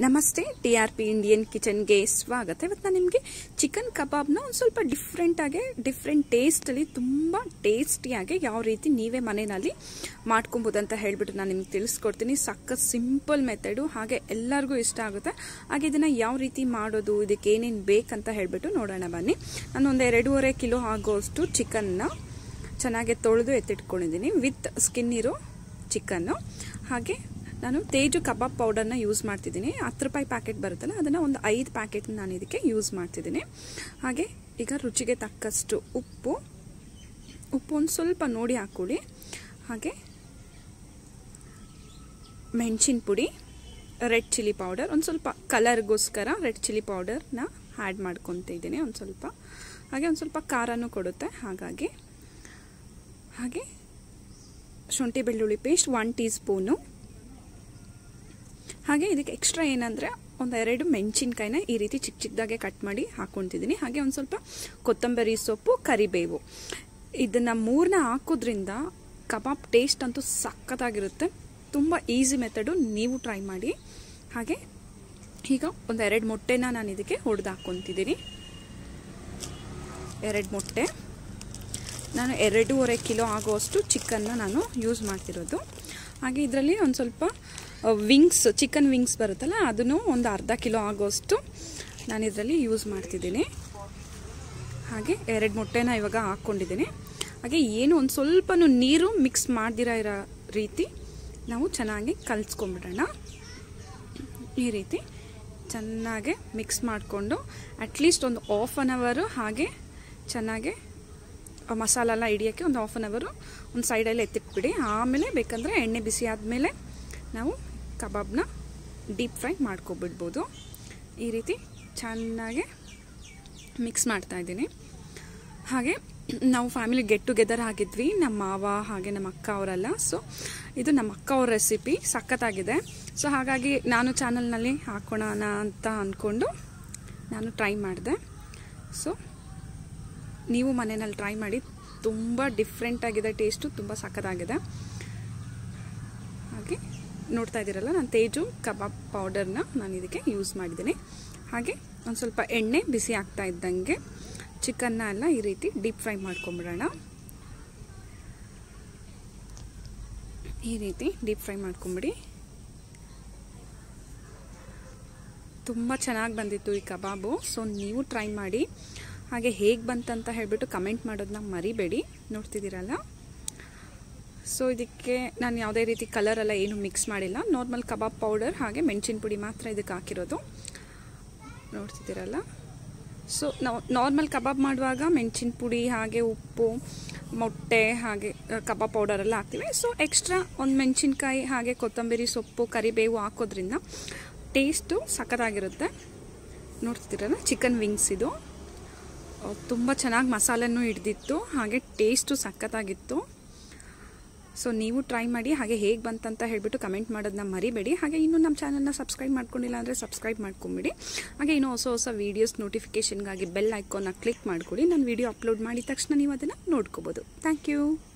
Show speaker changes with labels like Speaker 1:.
Speaker 1: ನಮಸ್ತೆ T R P Indian ಕಿಚನ್ಗೆ ಸ್ವಾಗತ ಇವತ್ತು ನಾನು ನಿಮಗೆ ಚಿಕನ್ ಕಬಾಬ್ನ ಒಂದು ಸ್ವಲ್ಪ ಡಿಫ್ರೆಂಟಾಗಿ ಡಿಫ್ರೆಂಟ್ ಟೇಸ್ಟಲ್ಲಿ ತುಂಬ ಟೇಸ್ಟಿಯಾಗಿ ಯಾವ ರೀತಿ ನೀವೇ ಮನೆಯಲ್ಲಿ ಮಾಡ್ಕೊಬೋದು ಅಂತ ಹೇಳ್ಬಿಟ್ಟು ನಾನು ನಿಮ್ಗೆ ತಿಳಿಸ್ಕೊಡ್ತೀನಿ ಸಕ್ಕ ಸಿಂಪಲ್ ಮೆಥಡು ಹಾಗೆ ಎಲ್ಲರಿಗೂ ಇಷ್ಟ ಆಗುತ್ತೆ ಹಾಗೆ ಇದನ್ನು ಯಾವ ರೀತಿ ಮಾಡೋದು ಇದಕ್ಕೆ ಏನೇನು ಬೇಕಂತ ಹೇಳ್ಬಿಟ್ಟು ನೋಡೋಣ ಬನ್ನಿ ನಾನು ಒಂದು ಎರಡೂವರೆ ಕಿಲೋ ಆಗೋಷ್ಟು ಚಿಕನ್ನ ಚೆನ್ನಾಗಿ ತೊಳೆದು ಎತ್ತಿಟ್ಕೊಂಡಿದ್ದೀನಿ ವಿತ್ ಸ್ಕಿನ್ ಇರೋ ಚಿಕನ್ನು ಹಾಗೆ ನಾನು ತೇಜು ಕಬಾಬ್ ಪೌಡರ್ನ ಯೂಸ್ ಮಾಡ್ತಿದ್ದೀನಿ ಹತ್ತು ರೂಪಾಯಿ ಪ್ಯಾಕೆಟ್ ಬರುತ್ತಲ್ಲ ಅದನ್ನು ಒಂದು ಐದು ಪ್ಯಾಕೆಟ್ ನಾನು ಇದಕ್ಕೆ ಯೂಸ್ ಮಾಡ್ತಿದ್ದೀನಿ ಹಾಗೆ ಈಗ ರುಚಿಗೆ ತಕ್ಕಷ್ಟು ಉಪ್ಪು ಉಪ್ಪು ಒಂದು ಸ್ವಲ್ಪ ನೋಡಿ ಹಾಕ್ಕೊಳ್ಳಿ ಹಾಗೆ ಮೆಣಸಿನ ಪುಡಿ ರೆಡ್ ಚಿಲ್ಲಿ ಪೌಡರ್ ಒಂದು ಸ್ವಲ್ಪ ಕಲರ್ಗೋಸ್ಕರ ರೆಡ್ ಚಿಲ್ಲಿ ಪೌಡರ್ನ ಆ್ಯಡ್ ಮಾಡ್ಕೊತ ಇದ್ದೀನಿ ಒಂದು ಸ್ವಲ್ಪ ಹಾಗೆ ಒಂದು ಸ್ವಲ್ಪ ಖಾರನೂ ಕೊಡುತ್ತೆ ಹಾಗಾಗಿ ಹಾಗೆ ಶುಂಠಿ ಬೆಳ್ಳುಳ್ಳಿ ಪೇಸ್ಟ್ ಒನ್ ಟೀ ಸ್ಪೂನು ಹಾಗೆ ಇದಕ್ಕೆ ಎಕ್ಸ್ಟ್ರಾ ಏನಂದರೆ ಒಂದು ಎರಡು ಮೆಣಸಿನ್ಕಾಯಿನ ಈ ರೀತಿ ಚಿಕ್ಕ ಚಿಕ್ಕದಾಗೆ ಕಟ್ ಮಾಡಿ ಹಾಕ್ಕೊತಿದ್ದೀನಿ ಹಾಗೆ ಒಂದು ಸ್ವಲ್ಪ ಕೊತ್ತಂಬರಿ ಸೊಪ್ಪು ಕರಿಬೇವು ಇದನ್ನು ಮೂರನ್ನ ಹಾಕೋದ್ರಿಂದ ಕಬಾಬ್ ಟೇಸ್ಟ್ ಅಂತೂ ಸಖತ್ತಾಗಿರುತ್ತೆ ತುಂಬ ಈಸಿ ಮೆಥಡು ನೀವು ಟ್ರೈ ಮಾಡಿ ಹಾಗೆ ಈಗ ಒಂದು ಎರಡು ಮೊಟ್ಟೆನ ನಾನು ಇದಕ್ಕೆ ಹೊಡೆದು ಹಾಕ್ಕೊತಿದ್ದೀನಿ ಎರಡು ಮೊಟ್ಟೆ ನಾನು ಎರಡೂವರೆ ಕಿಲೋ ಆಗೋಷ್ಟು ಚಿಕನ್ನ ನಾನು ಯೂಸ್ ಮಾಡ್ತಿರೋದು ಹಾಗೆ ಇದರಲ್ಲಿ ಒಂದು ಸ್ವಲ್ಪ ವಿಂಗ್ಸ್ ಚಿಕನ್ ವಿಂಗ್ಸ್ ಬರುತ್ತಲ್ಲ ಅದನ್ನು ಒಂದು ಅರ್ಧ ಕಿಲೋ ಆಗೋಷ್ಟು ನಾನು ಇದರಲ್ಲಿ ಯೂಸ್ ಮಾಡ್ತಿದ್ದೀನಿ ಹಾಗೆ ಎರಡು ಮೊಟ್ಟೆನ ಇವಾಗ ಹಾಕ್ಕೊಂಡಿದ್ದೀನಿ ಹಾಗೆ ಏನು ಒಂದು ಸ್ವಲ್ಪನೂ ನೀರು ಮಿಕ್ಸ್ ಮಾಡ್ದಿರ ಇರೋ ರೀತಿ ನಾವು ಚೆನ್ನಾಗಿ ಕಲಿಸ್ಕೊಂಬಿಡೋಣ ಈ ರೀತಿ ಚೆನ್ನಾಗೆ ಮಿಕ್ಸ್ ಮಾಡಿಕೊಂಡು ಅಟ್ಲೀಸ್ಟ್ ಒಂದು ಆಫ್ ಆನ್ ಅವರು ಹಾಗೆ ಚೆನ್ನಾಗೆ ಮಸಾಲ ಎಲ್ಲ ಹಿಡಿಯೋಕ್ಕೆ ಒಂದು ಹಾಫ್ ಆನ್ ಅವರು ಒಂದು ಸೈಡಲ್ಲಿ ಎತ್ತಿಟ್ಬಿಡಿ ಆಮೇಲೆ ಬೇಕಂದರೆ ಎಣ್ಣೆ ಬಿಸಿ ಆದಮೇಲೆ ನಾವು ಕಬಾಬ್ನ ಡೀಪ್ ಫ್ರೈ ಮಾಡ್ಕೊಬಿಡ್ಬೋದು ಈ ರೀತಿ ಚೆನ್ನಾಗಿ ಮಿಕ್ಸ್ ಮಾಡ್ತಾ ಇದ್ದೀನಿ ಹಾಗೆ ನಾವು ಫ್ಯಾಮಿಲಿ ಗೆಟ್ ಟುಗೆದರ್ ಆಗಿದ್ವಿ ನಮ್ಮ ಮಾವ ಹಾಗೆ ನಮ್ಮ ಅಕ್ಕ ಅವರೆಲ್ಲ ಸೊ ಇದು ನಮ್ಮ ಅಕ್ಕ ಅವ್ರ ರೆಸಿಪಿ ಸಖತ್ತಾಗಿದೆ ಸೊ ಹಾಗಾಗಿ ನಾನು ಚಾನಲ್ನಲ್ಲಿ ಹಾಕೋಣ ಅಂತ ಅಂದ್ಕೊಂಡು ನಾನು ಟ್ರೈ ಮಾಡಿದೆ ಸೊ ನೀವು ಮನೆಯಲ್ಲಿ ಟ್ರೈ ಮಾಡಿ ತುಂಬ ಡಿಫ್ರೆಂಟ್ ಆಗಿದೆ ಟೇಸ್ಟು ತುಂಬ ಸಖತ್ತಾಗಿದೆ ಹಾಗೆ ನೋಡ್ತಾ ಇದ್ದೀರಲ್ಲ ನಾನು ತೇಜು ಕಬಾಬ್ ಪೌಡರ್ನ ನಾನು ಇದಕ್ಕೆ ಯೂಸ್ ಮಾಡಿದ್ದೀನಿ ಹಾಗೆ ಒಂದು ಸ್ವಲ್ಪ ಎಣ್ಣೆ ಬಿಸಿ ಆಗ್ತಾ ಇದ್ದಂಗೆ ಚಿಕನ್ನ ಎಲ್ಲ ಈ ರೀತಿ ಡೀಪ್ ಫ್ರೈ ಮಾಡ್ಕೊಂಬಿಡೋಣ ಈ ರೀತಿ ಡೀಪ್ ಫ್ರೈ ಮಾಡ್ಕೊಂಬಿಡಿ ತುಂಬ ಚೆನ್ನಾಗಿ ಬಂದಿತ್ತು ಈ ಕಬಾಬು ಸೊ ನೀವು ಟ್ರೈ ಮಾಡಿ ಹಾಗೆ ಹೇಗೆ ಬಂತಂತ ಹೇಳಿಬಿಟ್ಟು ಕಮೆಂಟ್ ಮಾಡೋದನ್ನ ಮರಿಬೇಡಿ ನೋಡ್ತಿದ್ದೀರಲ್ಲ ಸೊ ಇದಕ್ಕೆ ನಾನು ಯಾವುದೇ ರೀತಿ ಕಲರ್ ಎಲ್ಲ ಏನು ಮಿಕ್ಸ್ ಮಾಡಿಲ್ಲ ನಾರ್ಮಲ್ ಕಬಾಬ್ ಪೌಡರ್ ಹಾಗೆ ಮೆಣಸಿನ ಪುಡಿ ಮಾತ್ರ ಇದಕ್ಕೆ ಹಾಕಿರೋದು ನೋಡ್ತಿದ್ದೀರಲ್ಲ ಸೊ ನಾವು ನಾರ್ಮಲ್ ಕಬಾಬ್ ಮಾಡುವಾಗ ಮೆಣಸಿನ ಪುಡಿ ಹಾಗೆ ಉಪ್ಪು ಮೊಟ್ಟೆ ಹಾಗೆ ಕಬಾಬ್ ಪೌಡರ್ ಎಲ್ಲ ಹಾಕ್ತೀವಿ ಸೊ ಎಕ್ಸ್ಟ್ರಾ ಒಂದು ಮೆಣಸಿನ್ಕಾಯಿ ಹಾಗೆ ಕೊತ್ತಂಬರಿ ಸೊಪ್ಪು ಕರಿಬೇವು ಹಾಕೋದ್ರಿಂದ ಟೇಸ್ಟು ಸಖತ್ತಾಗಿರುತ್ತೆ ನೋಡ್ತಿದ್ದೀರಲ್ಲ ಚಿಕನ್ ವಿಂಗ್ಸ್ ಇದು ತುಂಬ ಚೆನ್ನಾಗಿ ಮಸಾಲೆನೂ ಹಿಡ್ದಿತ್ತು ಹಾಗೆ ಟೇಸ್ಟು ಸಖತ್ತಾಗಿತ್ತು ಸೊ ನೀವು ಟ್ರೈ ಮಾಡಿ ಹಾಗೆ ಹೇಗೆ ಬಂತಂತ ಹೇಳಿಬಿಟ್ಟು ಕಮೆಂಟ್ ಮಾಡೋದನ್ನ ಮರಿಬೇಡಿ ಹಾಗೆ ಇನ್ನೂ ನಮ್ಮ ಚಾನಲ್ನ ಸಬ್ಸ್ಕ್ರೈಬ್ ಮಾಡ್ಕೊಂಡಿಲ್ಲ ಅಂದರೆ ಸಬ್ಸ್ಕ್ರೈಬ್ ಮಾಡ್ಕೊಂಬಿಡಿ ಹಾಗೆ ಇನ್ನೂ ಹೊಸ ಹೊಸ ವೀಡಿಯೋಸ್ ನೋಟಿಫಿಕೇಷನ್ಗಾಗಿ ಬೆಲ್ ಐಕಾನ್ನ ಕ್ಲಿಕ್ ಮಾಡ್ಕೊಳ್ಳಿ ನಾನು ವೀಡಿಯೋ ಅಪ್ಲೋಡ್ ಮಾಡಿದ ತಕ್ಷಣ ನೀವು ಅದನ್ನು ನೋಡ್ಕೋಬೋದು ಥ್ಯಾಂಕ್ ಯು